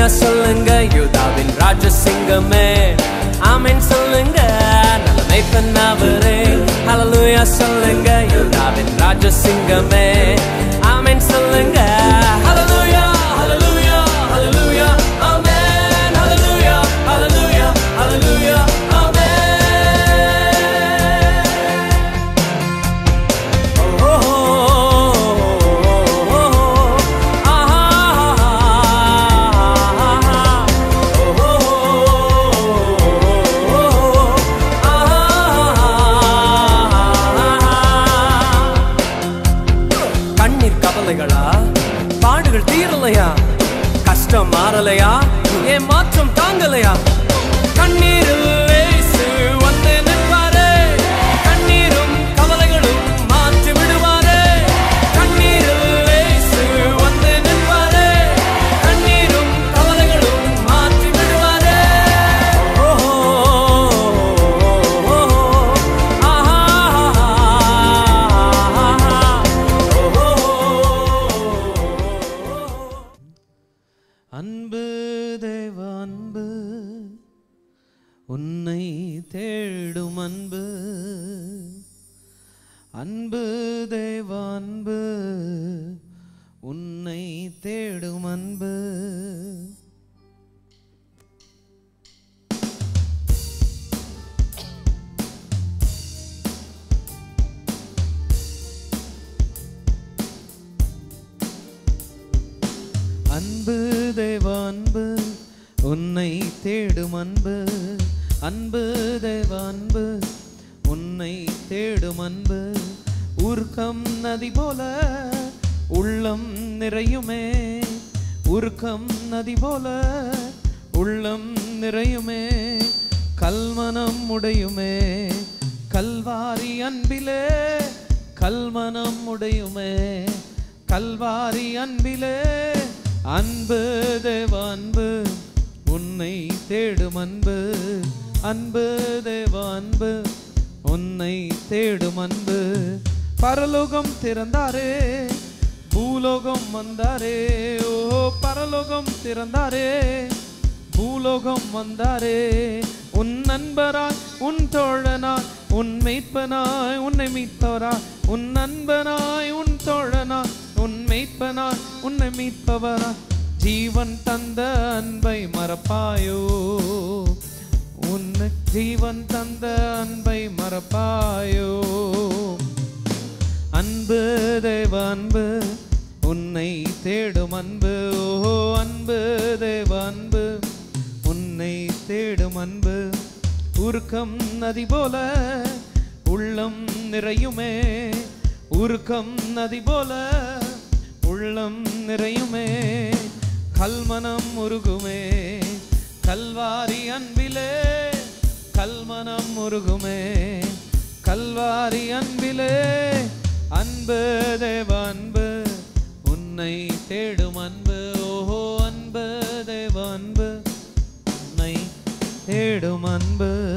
சொல்லுங்க யூதாவின் ராஜசிங்கமே ஆமென் சொல்லுங்க நல்லமை பண்ணாவரே ஹalleluya சொல்லுங்க யூதாவின் ராஜசிங்கமே ஆமென் சொல்லுங்க ஹalleluya ஹalleluya ஹalleluya ஆமென் ஹalleluya ஹalleluya ஹalleluya ஆமென் கண்ணீர் கவலைகளா பாடுகள் தீரலையா கஷ்டம் மாறலையா ஏன் மாற்றம் தாங்கலையா கண்ணீரில் இயேசு வந்து நிற்பாரே கண்ணீரும் கவலைகளும் மாற்றி விடுவாரே கண்ணீரில் இயேசு வந்து நிற்பாரே கண்ணீரும் கவலைகளும் மாற்றி விடுவாரே ஓஹோ அன்பு தேவ அன்பு உன்னை தேடும் அன்பு அன்பு தேவ அன்பு உன்னை தேடும் அன்பு அன்பு தேவ அன்பு உன்னை தேடும் அன்பு அன்பு தேவ அன்பு உன்னை தேடும் அன்பு உருக்கம் நதி போல உள்ளம் நிறையுமே உருக்கம் நதி போல உள்ளம் நிறையுமே கல்மனம் உடையுமே கல்வாரி அன்பிலே கல்மனம் உடையுமே கல்வாரி அன்பிலே அன்பு தேவ அன்பு உன்னை தேடும் அன்பு அன்பு தேவ அன்பு உன்னை தேடும் அன்பு பரலோகம் திறந்தாரே பூலோகம் வந்தாரே ஓ பரலோகம் திறந்தாரே பூலோகம் வந்தாரே உன் நண்பராய் உன் தோழனாய் உன் மெய்ப்பனாய் உன்னை மீட்பவராய் உன் நண்பனாய் உன் தோழனாய் உன் மெய்ப்பனாய் உன்னை மீட்பவராய் ஜீவன் தந்த அன்பை மறப்பாயோ உன்னை ஜீவன் தந்த அன்பை மறப்பாயோ அன்பு தேவ அன்பு உன்னை தேடும் அன்பு ஓஹோ அன்பு தேவ அன்பு உன்னை தேடும் அன்பு உருக்கம் நதி போல உள்ளம் நிறையுமே உருக்கம் நதி போல உள்ளம் நிறையுமே கல்மனம் உருகுமே கல்வாரி அன்பிலே கல்மனம் உருகுமே கல்வாரி அன்பிலே அன்பு தேவ அன்பு உன்னை தேடும் அன்பு ஓஹோ அன்பு தேவ அன்பு உன்னை தேடும் அன்பு